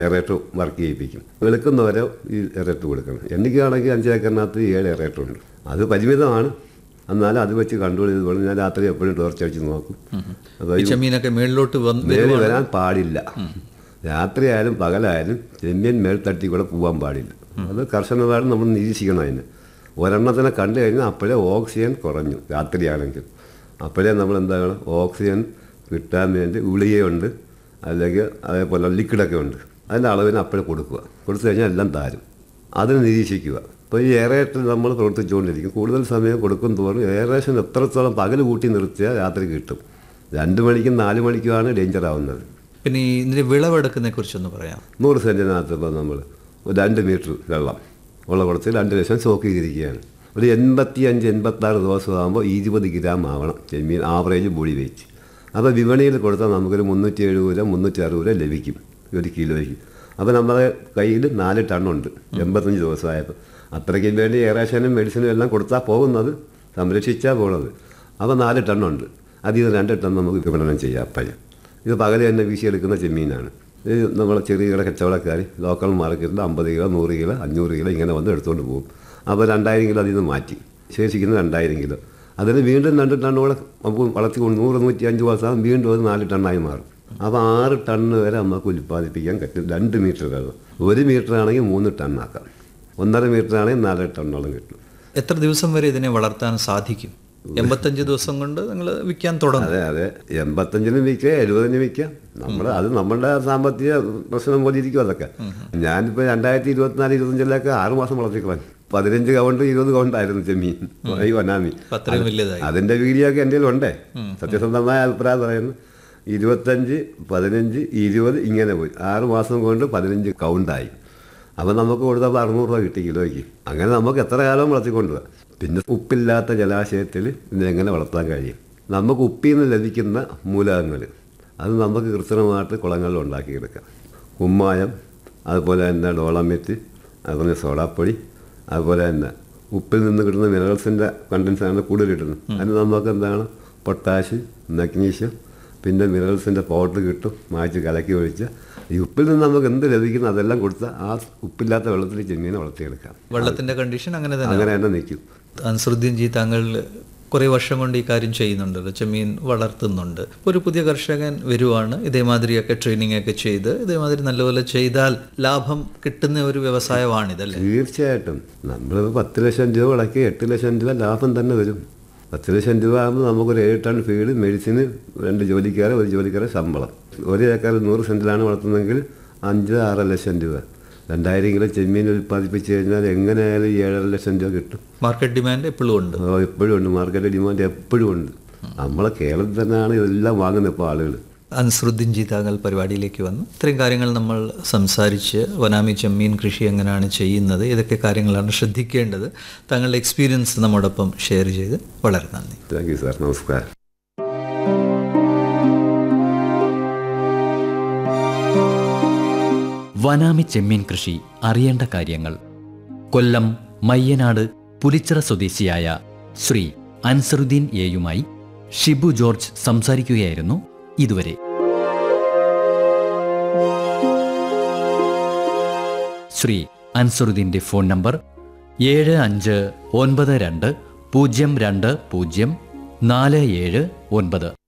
എറേറ്റർ work ചെയ്യിപ്പിക്കും വെളുക്കുന്നവരെ ഈ എറേറ്റർ കൊടുക്കണം എനിക്കാണെങ്കിൽ അഞ്ച് ഏക്കറിനകത്ത് ഏഴ് എറേറ്റർ ഉണ്ട് അത് പരിമിതമാണ് എന്നാലും അത് വെച്ച് കൺട്രോൾ ചെയ്ത് പോകണം ഞാൻ രാത്രി എപ്പോഴും ടോർച്ച് അടിച്ച് നോക്കും അപ്പോൾ ഈ ചെമ്മീനൊക്കെ മേളിലോട്ട് വന്ന് മേളിൽ വരാൻ പാടില്ല രാത്രിയായാലും പകലായാലും ചെമ്മീൻ മേൽ തട്ടി കൂടെ പോകാൻ പാടില്ല അത് കർശനമായിട്ട് നമ്മൾ നിരീക്ഷിക്കണം അതിന് ഒരെണ്ണത്തിനെ കണ്ടു കഴിഞ്ഞാൽ അപ്പോഴേ ഓക്സിജൻ കുറഞ്ഞു രാത്രിയാണെങ്കിൽ അപ്പോഴേ നമ്മൾ എന്താണ് ഓക്സിജൻ കിട്ടാൻ വേണ്ടി ഗുളികയുണ്ട് അല്ലെങ്കിൽ അതേപോലെ ലിക്വിഡൊക്കെ ഉണ്ട് അതിൻ്റെ അളവിന് അപ്പോഴേ കൊടുക്കുക കൊടുത്തു കഴിഞ്ഞാൽ എല്ലാം താരും അതിന് നിരീക്ഷിക്കുക ഇപ്പോൾ ഈ എയറേഷൻ നമ്മൾ പ്രവർത്തിച്ചുകൊണ്ടിരിക്കും കൂടുതൽ സമയം കൊടുക്കും തോറും എയറേഷൻ എത്രത്തോളം പകൽ കൂട്ടി നിർത്തിയാൽ രാത്രി കിട്ടും രണ്ട് മണിക്കും നാല് മണിക്കുമാണ് ഡേഞ്ചർ ആവുന്നത് പിന്നെ ഈ ഇതിന്റെ വിളവെടുക്കുന്നതിനെ കുറിച്ചൊന്ന് പറയാം നൂറ് സെൻറ്റിനകത്ത് ഇപ്പോൾ നമ്മൾ ഒരു രണ്ട് മീറ്റർ വെള്ളം ഉള്ള കുളത്ത് രണ്ട് ലക്ഷം സ്റ്റോക്ക് ചെയ്തിരിക്കുകയാണ് ഒരു എൺപത്തി അഞ്ച് എൺപത്താറ് ദിവസം ആകുമ്പോൾ ഇരുപത് ഗ്രാം ആവണം ചെമ്മീൻ ആവറേജ് ബോഡി വെയിറ്റ് അപ്പോൾ വിപണിയിൽ കൊടുത്താൽ നമുക്കൊരു മുന്നൂറ്റി എഴുപത് രൂപ മുന്നൂറ്റി അറുപത് രൂപ ലഭിക്കും ഒരു കിലോയ്ക്ക് അപ്പോൾ നമ്മുടെ കയ്യിൽ നാല് ടണ്ണുണ്ട് എൺപത്തഞ്ച് ദിവസമായപ്പോൾ അത്രയ്ക്കും വേണ്ടി എയറേഷനും മെഡിസിനും എല്ലാം കൊടുത്താൽ പോകുന്നത് സംരക്ഷിച്ചാൽ പോകുന്നത് അപ്പോൾ നാല് ടണ്ണുണ്ട് അതിൽ നിന്ന് രണ്ട് ടൺ നമുക്ക് വിപണനം ചെയ്യാം അപ്പഴ് ഇത് പകൽ തന്നെ വീശിയെടുക്കുന്ന ചെമ്മീനാണ് ഇത് നമ്മളെ ചെറുകിട കച്ചവടക്കാർ ലോക്കൽ മാർക്കറ്റിൽ അമ്പത് കിലോ നൂറ് കിലോ അഞ്ഞൂറ് കിലോ ഇങ്ങനെ വന്ന് എടുത്തുകൊണ്ട് പോകും അപ്പോൾ രണ്ടായിരം കിലോ അതിൽ നിന്ന് മാറ്റി ശേഷിക്കുന്ന രണ്ടായിരം കിലോ അതിന് വീണ്ടും രണ്ട് ടണ്ണ് കൂടെ നമുക്ക് വളർത്തി കൊണ്ട് നൂറ് നൂറ്റി അഞ്ച് ദിവസം വീണ്ടും അത് നാല് ടണ്ണായി മാറും അപ്പോൾ ആറ് ടണ്ണ് വരെ നമുക്ക് ഉൽപ്പാദിപ്പിക്കാൻ പറ്റും രണ്ട് മീറ്റർ വെള്ളം ഒരു മീറ്റർ ആണെങ്കിൽ മൂന്ന് ടണ്ണാക്കാം ഒന്നര മീറ്റർ ആണെങ്കിൽ നാല് ടണ്ണോളം കിട്ടും എത്ര ദിവസം വരെ ഇതിനെ വളർത്താൻ സാധിക്കും എൺപത്തഞ്ച് ദിവസം കൊണ്ട് നിങ്ങൾ വിൽക്കാൻ തുടങ്ങും അതെ അതെ എൺപത്തഞ്ചിനും വിൽക്കാം എഴുപതിന് വിൽക്കാം നമ്മൾ അത് നമ്മുടെ സാമ്പത്തിക പ്രശ്നം പോലെ ഇരിക്കും അതൊക്കെ ഞാനിപ്പോൾ രണ്ടായിരത്തി ഇരുപത്തിനാല് ഇരുപത്തഞ്ചിലൊക്കെ ആറ് മാസം വളർത്തിക്കളഞ്ഞു പതിനഞ്ച് കൗണ്ട് ഇരുപത് കൗണ്ടായിരുന്നു ചെമ്മീൻ ഈ വനാമി അപ്പൊ അത്രയും വലിയതായി അതിന്റെ വീഡിയോ ഒക്കെ എൻ്റെ ഉണ്ടേ സത്യസന്ധമായ അഭിപ്രായം പറയുന്നു ഇരുപത്തഞ്ച് പതിനഞ്ച് ഇരുപത് ഇങ്ങനെ പോയി ആറ് മാസം കൊണ്ട് പതിനഞ്ച് കൗണ്ടായി അപ്പം നമുക്ക് കൊടുത്തപ്പോൾ അറുന്നൂറ് രൂപ കിട്ടി കിലോയ്ക്ക് അങ്ങനെ നമുക്ക് എത്ര കാലം വളർത്തിക്കൊണ്ടുപോകാം പിന്നെ ഉപ്പില്ലാത്ത ജലാശയത്തിൽ ഇതെങ്ങനെ വളർത്താൻ കഴിയും നമുക്ക് ഉപ്പിൽ നിന്ന് ലഭിക്കുന്ന മൂലകങ്ങൾ അത് നമുക്ക് കൃത്രിമമായിട്ട് കുളങ്ങളിൽ ഉണ്ടാക്കിയെടുക്കാം കുമ്മായം അതുപോലെ തന്നെ ഡോളമെറ്റ് അതുപോലെ സോഡാപ്പൊടി അതുപോലെ തന്നെ ഉപ്പിൽ നിന്ന് കിട്ടുന്ന മിനറൽസിൻ്റെ കണ്ടൻസാണ് കൂടുതൽ കിട്ടുന്നത് അതിന് നമുക്ക് എന്താണ് പൊട്ടാഷ് മഗ്നീഷ്യം പിന്നെ മിനറൽസിൻ്റെ പൗഡർ കിട്ടും മായ്ച്ച് കലക്കി ഒഴിച്ച് ഈ ഉപ്പിൽ നിന്ന് നമുക്ക് എന്ത് ലഭിക്കുന്നു അതെല്ലാം കൊടുത്താൽ ആ ഉപ്പില്ലാത്ത വെള്ളത്തിൽ ചെമ്മീനെ വളർത്തിയെടുക്കാം വെള്ളത്തിന്റെ കണ്ടീഷൻ അങ്ങനെ തന്നെ അങ്ങനെ തന്നെ നിൽക്കും അൻസറുദ്ദീൻ ജി താങ്കൾ കുറേ വർഷം കൊണ്ട് ഈ കാര്യം ചെയ്യുന്നുണ്ടല്ലോ ചെമ്മീൻ വളർത്തുന്നുണ്ട് ഒരു പുതിയ കർഷകൻ വരുവാണ് ഇതേമാതിരിയൊക്കെ ട്രെയിനിങ് ഒക്കെ ചെയ്ത് ഇതേമാതിരി നല്ലപോലെ ചെയ്താൽ ലാഭം കിട്ടുന്ന ഒരു വ്യവസായമാണിതല്ലേ തീർച്ചയായിട്ടും നമ്മൾ പത്ത് ലക്ഷം രൂപ മുടക്കി എട്ട് ലക്ഷം രൂപ ലാഭം തന്നെ വരും പത്ത് ലക്ഷം രൂപ ആകുമ്പോൾ നമുക്കൊരു ഏഴ് ടൺ ഫീഡ് മെഡിസിന് രണ്ട് ജോലിക്കാരെ ഒരു മാസക്കാരെ ശമ്പളം ഒരു ഏക്കർ നൂറ് സെൻറ്റിലാണ് വളർത്തുന്നതെങ്കിൽ അഞ്ച് ആറ് ലക്ഷം രൂപ രണ്ടായിരം കിലോ ചെമ്മീൻ ഉൽപ്പാദിപ്പിച്ച് കഴിഞ്ഞാൽ എങ്ങനെയായാലും ഈ ഏഴര ലക്ഷം രൂപ കിട്ടും മാർക്കറ്റ് ഡിമാൻഡ് എപ്പോഴും ഉണ്ട് ഓ, എപ്പോഴും ഉണ്ട് മാർക്കറ്റ് ഡിമാൻഡ് എപ്പോഴും ഉണ്ട് നമ്മളെ കേരളത്തിൽ തന്നെയാണ് ഇതെല്ലാം വാങ്ങുന്നത് ഇപ്പോൾ ആളുകൾ അൻസറുദ്ദീൻ ജി താങ്കൾ പരിപാടിയിലേക്ക് വന്നു ഇത്രയും കാര്യങ്ങൾ നമ്മൾ സംസാരിച്ച് വനാമി ചെമ്മീൻ കൃഷി എങ്ങനെയാണ് ചെയ്യുന്നത് ഇതൊക്കെ കാര്യങ്ങളാണ് ശ്രദ്ധിക്കേണ്ടത് താങ്കളുടെ എക്സ്പീരിയൻസ് നമ്മോടൊപ്പം ഷെയർ ചെയ്ത് വളരെ നന്ദി താങ്ക് യു സാർ നമസ്കാരം വനാമി ചെമ്മീൻ കൃഷി അറിയേണ്ട കാര്യങ്ങൾ കൊല്ലം മയ്യനാട് പുലിച്ചിറ സ്വദേശിയായ ശ്രീ അൻസറുദ്ദീൻ എയുമായി ഷിബു ജോർജ് സംസാരിക്കുകയായിരുന്നു ഇതുവരെ ശ്രീ അൻസറുദ്ദീൻ്റെ ഫോൺ നമ്പർ ഏഴ് അഞ്ച് ഒൻപത് രണ്ട് പൂജ്യം രണ്ട് പൂജ്യം നാല് ഏഴ് ഒൻപത്